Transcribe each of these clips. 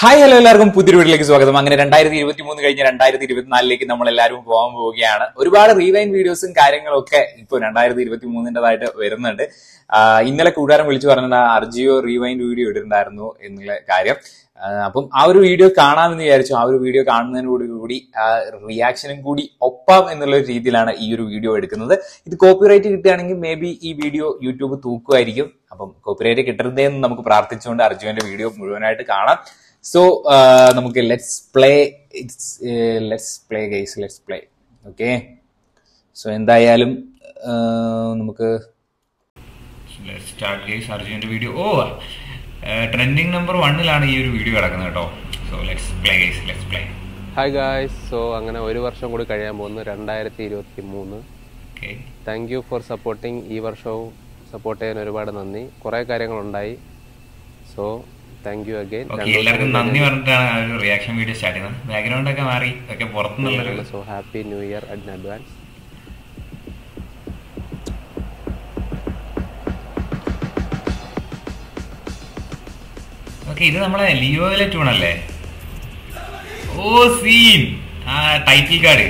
Hi hello എല്ലാവർക്കും പുതിയൊരു വീട്ടിലേക്ക് സ്വാഗതം അങ്ങനെ രണ്ടായിരത്തി ഇരുപത്തി മൂന്ന് കഴിഞ്ഞ് രണ്ടായിരത്തി ഇരുപത്തിനാലിലേക്ക് നമ്മൾ എല്ലാവരും പോകാൻ പോവുകയാണ് ഒരുപാട് റീവൈൻ വീഡിയോസും കാര്യങ്ങളൊക്കെ ഇപ്പൊ രണ്ടായിരത്തി ഇരുപത്തി മൂന്നിൻ്റെതായിട്ട് വരുന്നുണ്ട് ആ, ഇന്നലെ കൂട്ടുകാരൻ വിളിച്ചു പറഞ്ഞിട്ട് അർജിയോ റീവൈൻ വീഡിയോ ഇട്ടിട്ടുണ്ടായിരുന്നു എന്നുള്ള കാര്യം ആ, അപ്പം ആ ഒരു വീഡിയോ കാണാമെന്ന് വിചാരിച്ചു ആ ഒരു വീഡിയോ കാണുന്നതിനോട് കൂടി റിയാക്ഷനും കൂടി ഒപ്പം എന്നുള്ള ഒരു രീതിയിലാണ് ഈ ഒരു വീഡിയോ എടുക്കുന്നത് ഇത് കോപ്പിറൈറ്റ് കിട്ടുകയാണെങ്കിൽ മേ ബി ഈ വീഡിയോ യൂട്യൂബ് തൂക്കുമായിരിക്കും അപ്പം കോപ്പിറൈറ്റ് കിട്ടരുതേന്ന് നമുക്ക് പ്രാർത്ഥിച്ചുകൊണ്ട് അർജുനന്റെ വീഡിയോ മുഴുവനായിട്ട് കാണാം സോ നമുക്ക് let's play it's let's play guys let's play okay so എന്തായാലും ആ, നമുക്ക് സ്റ്റാർട്ട് ഗൈസ് അർജുനന്റെ വീഡിയോ ഓ ട്രെൻഡിങ് നമ്പർ വണ്ണിലാണ് ഈ ഒരു വീഡിയോ കിടക്കുന്നത് കേട്ടോ so let's play guys let's play hi guys so അങ്ങനെ ഒരു വർഷം കൂടി കഴിയാൻ പോകുന്നു രണ്ടായിരത്തി ഇരുപത്തി മൂന്ന് okay thank you for supporting ഈ വർഷവും സപ്പോർട്ട് ചെയ്യാൻ ഒരുപാട് നന്ദി കുറേ കാര്യങ്ങളുണ്ടായി so thank you again okay എല്ലാവർക്കും നന്ദി പറഞ്ഞിട്ടാണ് ആ ഒരു റിയാക്ഷൻ വീഡിയോ സ്റ്റാർട്ട് ചെയ്യുന്നത് ബാക്ക്ഗ്രൗണ്ട് ഒക്കെ മാറി ഒക്കെ പുറത്തുനിന്നുള്ളൊരു so happy new year ad advance okay ഇത് നമ്മളെ ലിയോയിലെ ട്യൂണല്ലേ ഓ സീൻ ആ ടൈറ്റിൽ കാർഡ്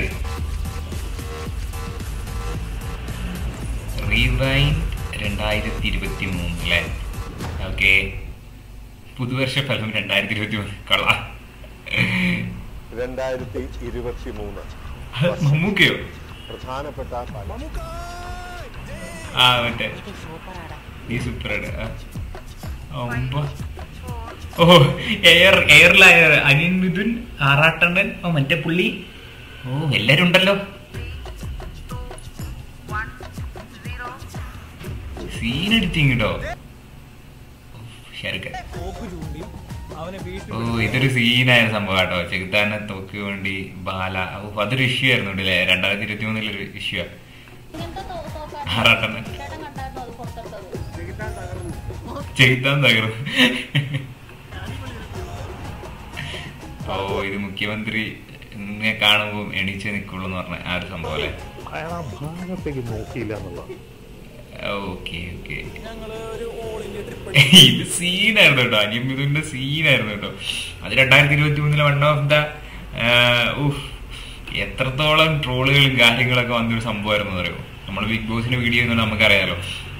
റീവൈൻ രണ്ടായിരത്തി ഇരുപത്തി മൂന്ന് അല്ലേ ഓക്കെ പുതുവർഷ ഫലം രണ്ടായിരത്തി ഇരുപത്തി മൂന്ന് കൊള്ളാം രണ്ടായിരത്തി ഇരുപത്തി മൂന്ന് മമ്മൂക്കയോ പ്രധാനപ്പെട്ട കാര്യം. ആ മറ്റേ ഈ സൂപ്പറാണ് ഓ എയർ എയറിലായ അനിയൻ മിഥുൻ ആറാട്ടണ്ണൻ ഓ മറ്റേ പുള്ളി ഓ എല്ലാരും ഉണ്ടല്ലോ സീൻ എഡിറ്റിംഗ് കേട്ടോ ഷെറുക്കൻ ഓ ഇതൊരു സീനായ സംഭവം കേട്ടോ ചെകുത്താനെ തോക്കി വേണ്ടി ബാല ഓ അതൊരു ഇഷ്യൂ ആയിരുന്നു അല്ലേ രണ്ടായിരത്തി ഇരുപത്തി മൂന്നിലൊരു ഇഷ്യൂ ആറാട്ടണ്ണൻ ചെയ്താൻ തകർന്നു ഓ ഇത് മുഖ്യമന്ത്രി ഇങ്ങനെ കാണുമ്പോ എണീച്ച് നിക്കുള്ളൂ എന്ന് പറഞ്ഞ ആ ഒരു സംഭവം അല്ലേ അയാൾ ആ ഭാഗത്തേക്ക് നോക്കിയില്ല എന്നുള്ളത് ഓക്കെ ഓക്കെ ഇത് സീനായിരുന്നു കേട്ടോ അനിയമിതുന്റെ സീനായിരുന്നു കേട്ടോ അത് രണ്ടായിരത്തി ഇരുപത്തി മൂന്നിലെ വൺ ഓഫ് ദ എത്രത്തോളം ട്രോളുകളും കാര്യങ്ങളൊക്കെ വന്നൊരു സംഭവമായിരുന്നു എന്ന് അറിയോ നമ്മൾ ബിഗ് ബോസിന്റെ വീഡിയോ ഒന്നും നമുക്കറിയാലോ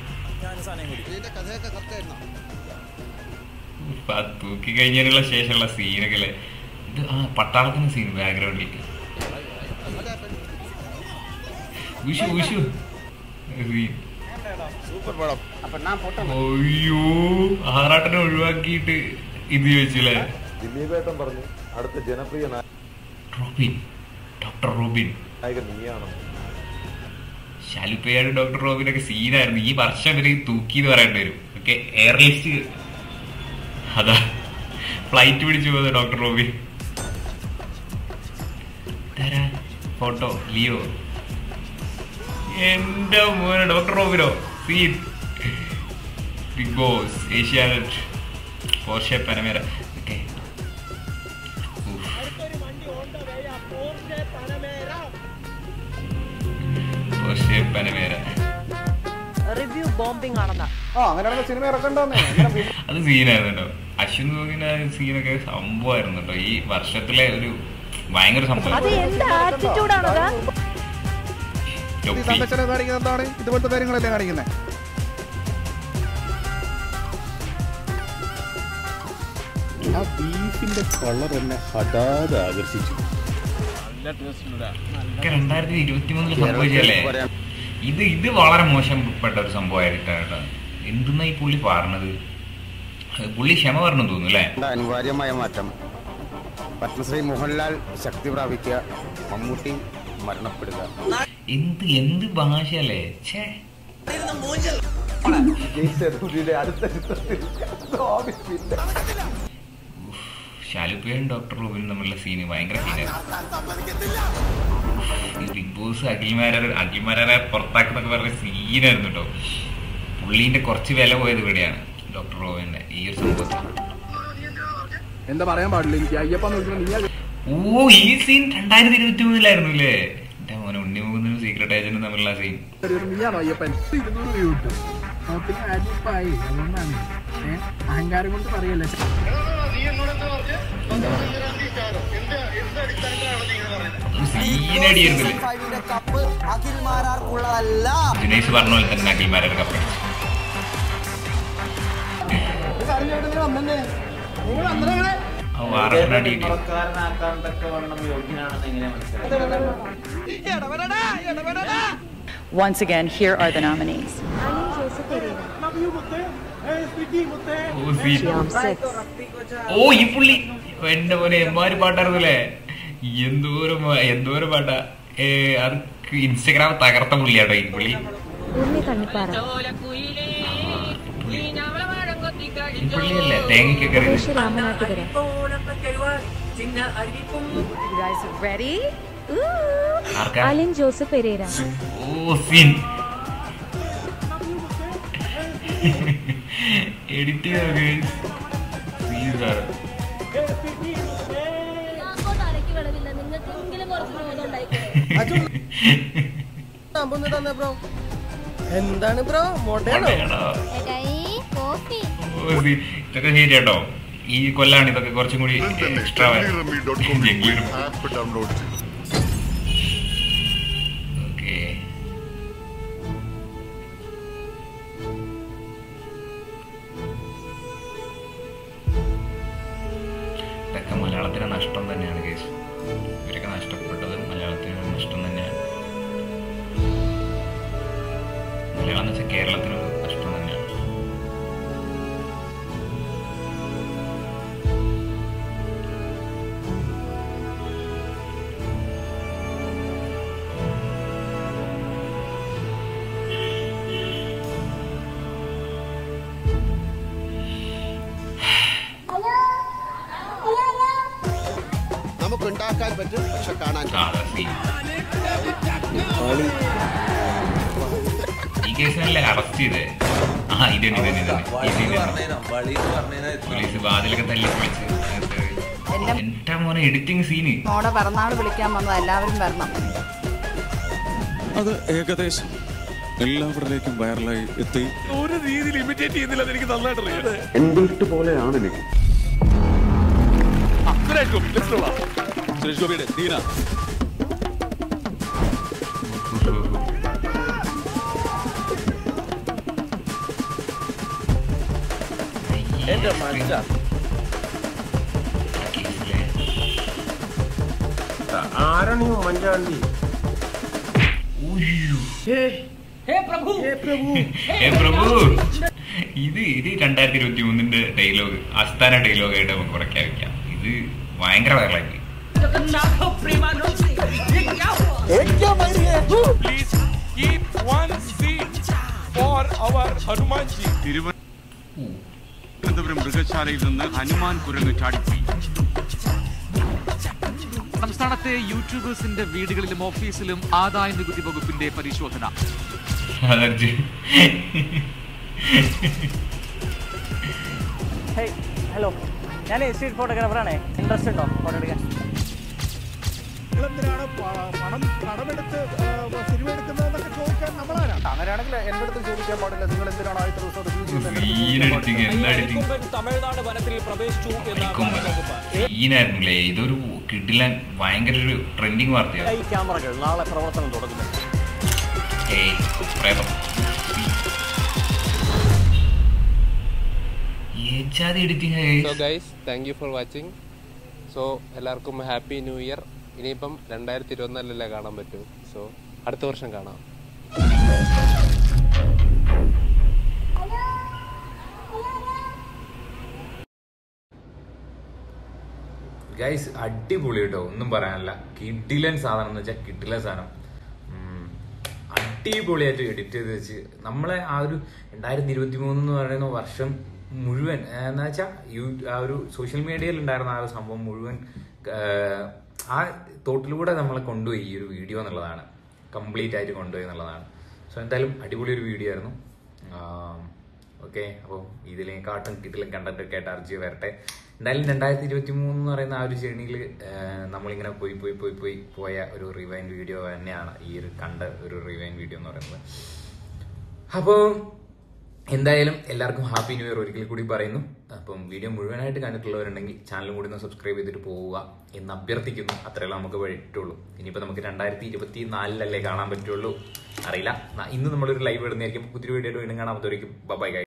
ഉഫ്, ആ തൂക്കി കഴിഞ്ഞതിനുള്ള ശേഷമുള്ള സീനൊക്കെ അല്ലേ ഇത് ആ പട്ടാളത്തിന് സീൻ ബാക്ക്ഗ്രൗണ്ടിൽ ഉഷു ഉഷു സീൻ അയ്യോ ആറാട്ടനെ ഒഴിവാക്കിയിട്ട് ഇത് ചോദിച്ചില്ലേ ദിലീപേട്ടൻ പറഞ്ഞു അടുത്ത ജനപ്രിയ റോബിൻ ഡോക്ടർ റോബിൻ നായകൻ നീയാണ് ശാലുപ്പയാട് ഡോക്ടർ റോബിനൊക്കെ സീനായിരുന്നു ഈ വർഷം ഇവര് തൂക്കി എന്ന് പറയേണ്ടി വരും ഓക്കെ എയർ ലിസ്റ്റ് അതാ ഫ്ലൈറ്റ് പിടിച്ചു പോകുന്നത് ഡോക്ടർ റോബിൻ തരാ ഫോട്ടോ ലിയോ എന്റെ മോനെ ഡോക്ടർ റോബിനോ scene Bigg Boss Asianet Porsche Panamera okay Porsche Panamera review bombing ആണെന്നാ ആ അങ്ങനെയാണെങ്കിൽ സിനിമ ഇറക്കണ്ടെന്നേ അങ്ങനെ വി- അത് സീനായിരുന്നു കേട്ടോ അശ്വിൻ ഗോകിന്റെ സീനൊക്കെ സംഭവമായിരുന്നു കേട്ടോ ഈ വർഷത്തിലെ ഒരു ഭയങ്കര അത് സംഭവം എന്ത് ആറ്റിറ്റ്യൂഡാണത് ഈ തൊപ്പി സന്ദർശനം കാണിക്കുന്നത് എന്താണ് ഇതുപോലത്തെ കാര്യങ്ങളല്ലേ കാണിക്കുന്നത് ആ ബീഫിന്റെ കളർ എന്നെ ഹഠാതെ ആകർഷിച്ചു ഒക്കെ രണ്ടായിരത്തി ഇരുപത്തി മൂന്നില് സംഭവിച്ചല്ലേ ഇത് ഇത് വളരെ മോശപ്പെട്ട ഒരു സംഭവമായിട്ടാണ് കേട്ടോ എന്തെന്നാ ഈ പുള്ളി പറഞ്ഞത് അത് പുള്ളി ക്ഷമ പറഞ്ഞു തോന്നുന്നു അല്ലേ ഉണ്ടായ അനിവാര്യമായ മാറ്റം പത്മശ്രീ മോഹൻലാൽ ശക്തി പ്രാപിക്കുക മമ്മൂട്ടി മരണപ്പെടുക എന്ത് എന്ത് ഭാഷയല്ലേ ഛേ ജയിച്ചതിന്റെ അടുത്ത ചിത്രത്തിൽ സ്വാമി പിന്നെ ശാലുപ്പയും ഡോക്ടർ റോബിനും തമ്മിലുള്ള സീന് ഭയങ്കര സീനായിരുന്നു ഈ ബിഗ് ബോസ് അഖിൽമാരെ അഖിൽമാരെ പുറത്താക്കുന്നൊക്കെ പറഞ്ഞ സീനായിരുന്നു കേട്ടോ പുള്ളീന്റെ കുറച്ച് വില പോയത് ഇവിടെയാണ് ഡോക്ടർ റോബിന്റെ ഈ ഒരു സംഭവത്തിൽ എന്താ പറയാൻ പാടില്ല എനിക്ക് അയ്യപ്പ നോക്കിയാൽ നീ ഓ ഈ സീൻ രണ്ടായിരത്തി ഇരുപത്തി മൂന്നിലായിരുന്നു അല്ലേ എന്റെ മോനെ ഉണ്ണി മുകുന്ദനും സീക്രട്ട് ഏജന്റും തമ്മിലുള്ള സീൻ നീയാണോ അയ്യപ്പൻ ഇരുന്നൂറ് രൂപ കിട്ടും നോക്കിൽ അടിപ്പായി അതുകൊണ്ടാണ് ഏ, അഹങ്കാരം കൊണ്ട് പറയല്ലേ സീനടിയായിരുന്നില്ലേ ദിനേശ് പറഞ്ഞ പോലെ തന്നെ അഖിൽമാരുടെ കപ്പ് ആ വാറണ്ണടി Once again, here are the nominees. ഓ, സീൻ. ഓ ഈ പുള്ളി എന്റെ പോലെ എമ്മാര് പാട്ടായിരുന്നല്ലേ എന്തോരം എന്തോരം പാട്ടാ ഏ, അത് ഇൻസ്റ്റഗ്രാം തകർത്ത പുള്ളിയാട്ടോ ഈ പുള്ളി ഈ പുള്ളിയല്ലേ തേങ്ങയ്ക്കൊക്കെ അറിയുന്നത് You guys ready? ആർക്കാ അലിൻ ജോസഫ് പെരേര ഓ സീൻ എഡിറ്റ് ചെയ്ത സീൻ സാറ് എന്താണ് ബ്രോ മോട്ടയാണോ കൊള്ളയാണോ? ഓ, സീൻ. ഇതൊക്കെ ശരിയാട്ടോ ഈ കൊല്ലാണ് ഇതൊക്കെ കുറച്ചും കൂടി എക്സ്ട്രാ ഓക്കെ ഇതൊക്കെ മലയാളത്തിന് നഷ്ടം തന്നെയാണ് കേസ് ഇവരൊക്കെ നഷ്ടപ്പെട്ടത് മലയാളത്തിന് നഷ്ടം തന്നെയാണ് മലയാളം എന്ന് വെച്ചാൽ കേരളത്തിന് നഷ്ടം തന്നെയാണ് നമുക്ക് ഉണ്ടാക്കാൻ പറ്റും പക്ഷെ കാണാൻ ആ, അതാ scene. ഈ കേസിനല്ലേ അറസ്റ്റ് ചെയ്തേ ആ ഇത് തന്നെ ഇത് തന്നെ ഇത് തന്നെ പോലീസ് വാതിലൊക്കെ തല്ലി പൊളിച്ച് എന്റെ മോനെ എഡിറ്റിംഗ് സീന് മോടെ പിറന്നാൾ വിളിക്കാൻ വന്നത് എല്ലാവരും വരണം അത് ഏകദേശം എല്ലാവരിലേക്കും വൈറലായി എത്തി ഒരു രീതിയിൽ ഇമിറ്റേറ്റ് ചെയ്യുന്നില്ല എനിക്ക് നന്നായിട്ട് അറിയാം എന്റെ പോലെയാണ് എനിക്ക് സുരേഷ് ഗോപി ലിസ്റ്റിലുള്ള സുരേഷ് ഗോപിയുടെ ദീന എന്റെ മനുഷ്യ ആരാണ് ഈ ഉമ്മൻചാണ്ടി ഏ പ്രഭു ഇത് ഇത് രണ്ടായിരത്തി ഇരുപത്തി മൂന്നിന്റെ ഡയലോഗ് ആസ്ഥാന ഡയലോഗ് ആയിട്ട് നമുക്ക് പ്രഖ്യാപിക്കാം ഇത് ഭയങ്കര വൈറലായി തിരുവനന്തപുരം മൃഗശാലയിൽ നിന്ന് ഹനുമാൻ കുരങ്ങ് ചാടിപ്പോയി സംസ്ഥാനത്തെ യൂട്യൂബേഴ്സിന്റെ വീടുകളിലും ഓഫീസിലും ആദായ നികുതി വകുപ്പിന്റെ പരിശോധന അലർജി ഹലോ ഞാൻ സ്ട്രീറ്റ് ഫോട്ടോഗ്രാഫറാണ് ഇൻട്രസ്റ്റ് ഉണ്ടോ ഫോട്ടോ എടുക്കാൻ അങ്ങനെയാണെങ്കിൽ എന്റെ അടുത്ത് ചോദിക്കാൻ പാടില്ല നിങ്ങൾ എന്തിനാണ് ആദ്യത്തെ ദിവസം റിവ്യൂ സീൻ എഡിറ്റിംഗ് എന്താ എഡിറ്റിംഗ് തമിഴ്നാട് വനത്തിൽ പ്രവേശിച്ചു സീനായിരുന്നില്ലേ ഇതൊരു കിടിലൻ ഭയങ്കര ഒരു ട്രെൻഡിങ് വാർത്തയാണ് ഈ ക്യാമറകൾ നാളെ പ്രവർത്തനം തുടങ്ങുന്നു ഏയ് പ്രേതം ഏച്ചാതി editing so guys thank you for watching so എല്ലാവർക്കും ഹാപ്പി ന്യൂ ഇയർ ഇനിയിപ്പം രണ്ടായിരത്തി ഇരുപത്തിനാലിലല്ലേ കാണാൻ പറ്റൂ സോ അടുത്ത വർഷം കാണാം ഗൈസ് അടിപൊളി കേട്ടോ ഒന്നും പറയാനില്ല കിഡിലൻ സാധനം എന്ന് വെച്ചാൽ കിഡിലൻ സാധനം ഉം, അടിപൊളിയായിട്ട് എഡിറ്റ് ചെയ്ത് വെച്ച് നമ്മളെ ആ ഒരു രണ്ടായിരത്തി ഇരുപത്തി മൂന്ന് എന്ന് പറയുന്ന വർഷം മുഴുവൻ ഏഹ്, എന്ന് വെച്ചാൽ യൂ ആ ഒരു സോഷ്യൽ മീഡിയയിൽ ഉണ്ടായിരുന്ന ആ ഒരു സംഭവം മുഴുവൻ ഏഹ്, ആ തോട്ടിലൂടെ നമ്മളെ കൊണ്ടുപോയി ഈ ഒരു വീഡിയോ എന്നുള്ളതാണ് കംപ്ലീറ്റ് ആയിട്ട് കൊണ്ടുപോയി എന്നുള്ളതാണ് സോ എന്തായാലും അടിപൊളി ഒരു വീഡിയോ ആയിരുന്നു ഓക്കെ അപ്പോൾ ഇതിലേക്കാട്ടും കിട്ടിലും കണ്ടന്റ് ഒക്കെ ആയിട്ട് അർജി വരട്ടെ എന്തായാലും രണ്ടായിരത്തി ഇരുപത്തി മൂന്ന് എന്ന് പറയുന്ന ആ ഒരു ജേണിയിൽ നമ്മളിങ്ങനെ പോയി പോയി പോയി പോയി പോയ ഒരു റിവൈൻ വീഡിയോ തന്നെയാണ് ഈ ഒരു കണ്ട ഒരു റിവൈൻ വീഡിയോ എന്ന് പറയുന്നത് അപ്പോൾ എന്തായാലും എല്ലാവർക്കും ഹാപ്പി ന്യൂ ഇയർ ഒരിക്കൽ കൂടി പറയുന്നു അപ്പം വീഡിയോ മുഴുവനായിട്ട് കണ്ടിട്ടുള്ളവരുണ്ടെങ്കിൽ ചാനലും കൂടി ഒന്ന് സബ്സ്ക്രൈബ് ചെയ്തിട്ട് പോവുക എന്ന് അഭ്യർത്ഥിക്കുന്നു അത്രയല്ല നമുക്ക് പറ്റുള്ളൂ ഇനിയിപ്പോൾ നമുക്ക് രണ്ടായിരത്തി ഇരുപത്തി നാലിലല്ലേ കാണാൻ പറ്റുള്ളൂ അറിയില്ല ന- ഇന്ന് നമ്മളൊരു ലൈവ് ഇടുന്നതായിരിക്കും പുതിയ വീഡിയോ വീണ്ടും കാണാൻ പറ്റുമായിരിക്കും ബൈ